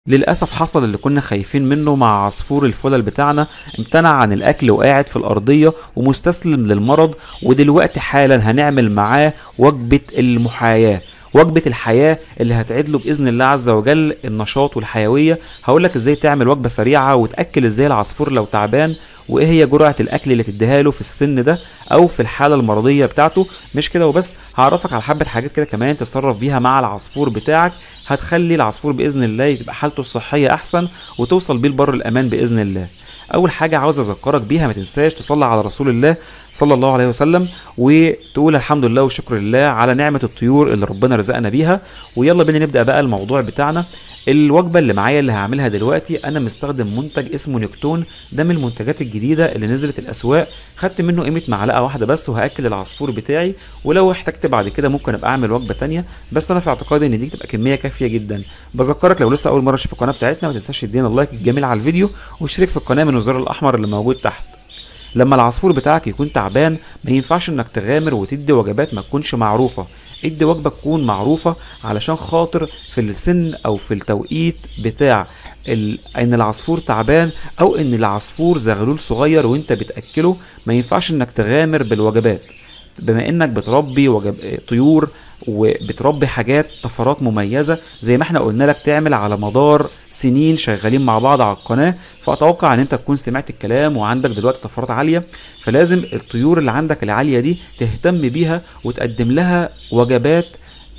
للأسف حصل اللي كنا خايفين منه مع عصفور الفلل بتاعنا امتنع عن الأكل وقاعد في الأرضية ومستسلم للمرض ودلوقتي حالا هنعمل معاه وجبة المحاياة وجبة الحياة اللي هتعيد له بإذن الله عز وجل النشاط والحيوية هقولك ازاي تعمل وجبة سريعة وتأكل ازاي العصفور لو تعبان وايه هي جرعة الأكل اللي تديها له في السن ده أو في الحالة المرضية بتاعته مش كده وبس هعرفك على حبة حاجات كده كمان تتصرف بيها مع العصفور بتاعك هتخلي العصفور بإذن الله تبقى حالته الصحية أحسن وتوصل بيه لبر الأمان بإذن الله اول حاجه عاوز اذكرك بيها ما تنساش تصلي على رسول الله صلى الله عليه وسلم وتقول الحمد لله والشكر لله على نعمه الطيور اللي ربنا رزقنا بيها ويلا بينا نبدا بقى الموضوع بتاعنا الوجبه اللي معايا اللي هعملها دلوقتي انا مستخدم منتج اسمه نيكتون ده من المنتجات الجديده اللي نزلت الاسواق خدت منه قيمه معلقه واحده بس وهاكل العصفور بتاعي ولو احتجت بعد كده ممكن ابقى اعمل وجبه تانية بس انا في اعتقادي ان دي تبقى كميه كافيه جدا بذكرك لو لسه اول مره تشوف القناه بتاعتنا ما تنساش تدينا اللايك الجميل على الفيديو واشترك في القناه من الزر الاحمر اللي موجود تحت لما العصفور بتاعك يكون تعبان ما ينفعش انك تغامر وتدي وجبات ما تكونش معروفه ادي وجبه تكون معروفه علشان خاطر في السن او في التوقيت بتاع ال... ان العصفور تعبان او ان العصفور زغلول صغير وانت بتاكله ما ينفعش انك تغامر بالوجبات بما انك بتربي وجب... طيور وبتربي حاجات طفرات مميزه زي ما احنا قلنا لك تعمل على مدار سنين شغالين مع بعض على القناه فاتوقع ان انت تكون سمعت الكلام وعندك دلوقتي طفرات عاليه فلازم الطيور اللي عندك العاليه دي تهتم بيها وتقدم لها وجبات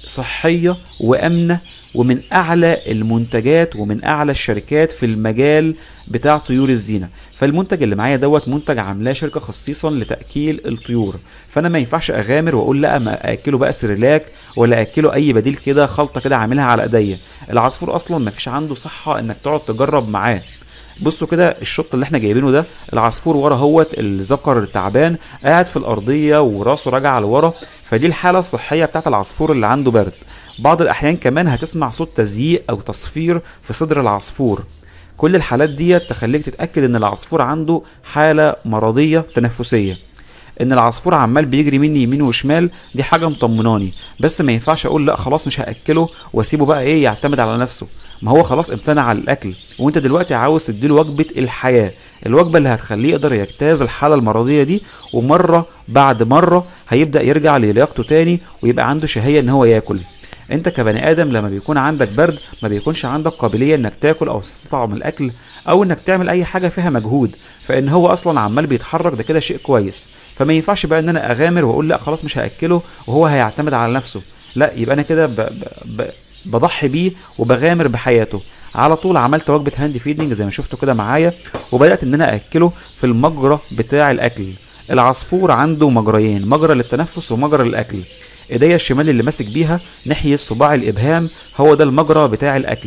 صحيه وامنه ومن اعلى المنتجات ومن اعلى الشركات في المجال بتاع طيور الزينه فالمنتج اللي معايا دوت منتج عاملاه شركه خصيصا لتاكيل الطيور فانا ما ينفعش اغامر واقول لا ما اكله بقى سريلاك ولا اكله اي بديل كده خلطه كده عاملها على ايديا العصفور اصلا ما فيش عنده صحه انك تقعد تجرب معاه بصوا كده الشط اللي احنا جايبينه ده العصفور ورا هوت الذكر التعبان قاعد في الارضيه وراسه راجع لورا فدي الحاله الصحيه بتاعت العصفور اللي عنده برد بعض الاحيان كمان هتسمع صوت تزييق او تصفير في صدر العصفور كل الحالات دي تخليك تتاكد ان العصفور عنده حاله مرضيه تنفسيه ان العصفور عمال بيجري مني يمين وشمال دي حاجه مطمناني بس ما ينفعش اقول لا خلاص مش هاكله واسيبه بقى ايه يعتمد على نفسه ما هو خلاص امتنع عن الاكل وانت دلوقتي عاوز تديله وجبه الحياه الوجبه اللي هتخليه يقدر يجتاز الحاله المرضيه دي ومره بعد مره هيبدا يرجع للياقته تاني ويبقى عنده شهيه ان هو ياكل انت كبني ادم لما بيكون عندك برد ما بيكونش عندك قابليه انك تاكل او تستطعم الاكل او انك تعمل اي حاجه فيها مجهود فان هو اصلا عمال بيتحرك ده كده شيء كويس فما ينفعش بقى ان انا اغامر واقول لا خلاص مش هاكله وهو هيعتمد على نفسه لا يبقى انا كده ب... ب... ب... بضحي بيه وبغامر بحياته على طول عملت وجبه هاند فيدنج زي ما شفتوا كده معايا وبدات ان انا اكله في المجرى بتاع الاكل العصفور عنده مجريين مجرى للتنفس ومجرى للاكل ايديا الشمال اللي ماسك بيها ناحيه صباع الابهام هو ده المجرى بتاع الاكل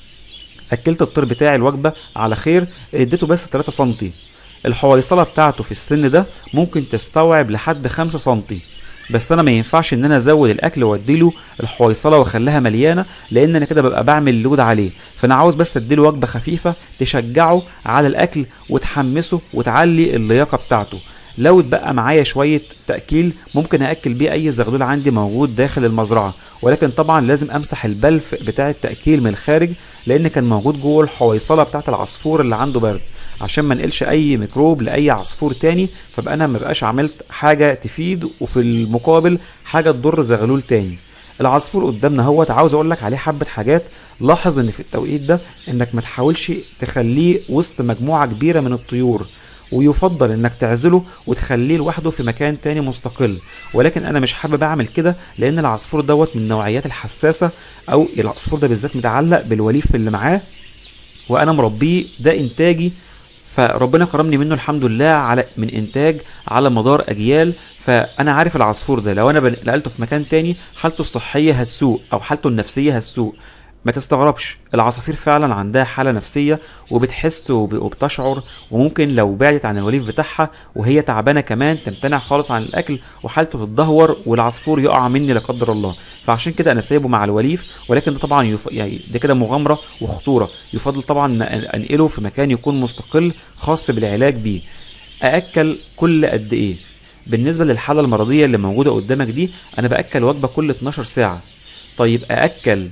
اكلت الطير بتاعي الوجبه على خير اديته بس 3 سم الحويصله بتاعته في السن ده ممكن تستوعب لحد 5 سم بس انا ما ينفعش ان انا ازود الاكل واديله الحويصله واخليها مليانه لان انا كده ببقى بعمل لود عليه فانا عاوز بس اديله وجبه خفيفه تشجعه على الاكل وتحمسه وتعلي اللياقه بتاعته لو اتبقى معايا شويه تاكيل ممكن ااكل بيه اي زغلول عندي موجود داخل المزرعه ولكن طبعا لازم امسح البلف بتاع التاكيل من الخارج لان كان موجود جوه الحويصله بتاعه العصفور اللي عنده برد عشان ما نقلش اي ميكروب لاي عصفور تاني فبقى انا مبقاش عملت حاجه تفيد وفي المقابل حاجه تضر زغلول تاني العصفور قدامنا اهوت عاوز اقول لك عليه حبه حاجات لاحظ ان في التوقيت ده انك ما تحاولش تخليه وسط مجموعه كبيره من الطيور ويفضل انك تعزله وتخليه لوحده في مكان تاني مستقل ولكن انا مش حابب اعمل كده لان العصفور دوت من النوعيات الحساسه او العصفور ده بالذات متعلق بالوليف اللي معاه وانا مربيه ده انتاجي فربنا كرمني منه الحمد لله على من انتاج على مدار اجيال فانا عارف العصفور ده لو انا نقلته في مكان تاني حالته الصحيه هتسوء او حالته النفسيه هتسوء ما تستغربش العصافير فعلا عندها حالة نفسية وبتحس وبتشعر وممكن لو بعدت عن الوليف بتاعها وهي تعبانة كمان تمتنع خالص عن الأكل وحالته تتدهور والعصفور يقع مني لا قدر الله فعشان كده أنا سايبه مع الوليف ولكن ده طبعا يف... يعني ده كده مغامرة وخطورة يفضل طبعا أنقله في مكان يكون مستقل خاص بالعلاج بيه أأكل كل قد إيه بالنسبة للحالة المرضية اللي موجودة قدامك دي أنا بأكل وجبة كل 12 ساعة طيب أأكل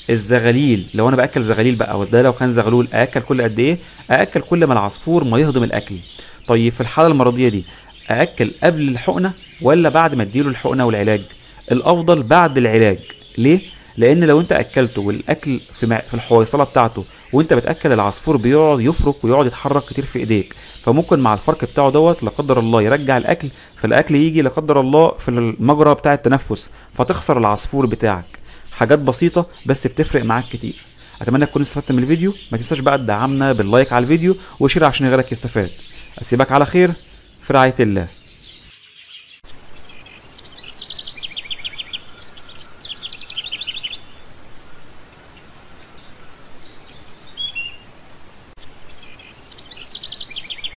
الزغاليل لو انا باكل زغاليل بقى وده لو كان زغلول ااكل كل قد ايه ااكل كل ما العصفور ما يهضم الاكل طيب في الحاله المرضيه دي ااكل قبل الحقنه ولا بعد ما اديله الحقنه والعلاج الافضل بعد العلاج ليه لان لو انت اكلته والاكل في مع... في الحويصله بتاعته وانت بتاكل العصفور بيقعد يفرك ويقعد يتحرك كتير في ايديك فممكن مع الفرك بتاعه دوت لا قدر الله يرجع الاكل فالاكل يجي لا قدر الله في المجرى بتاع التنفس فتخسر العصفور بتاعك حاجات بسيطه بس بتفرق معاك كتير اتمنى تكون استفدت من الفيديو ما تنساش بقى تدعمنا باللايك على الفيديو وشير عشان غيرك يستفاد اسيبك على خير في رعايه الله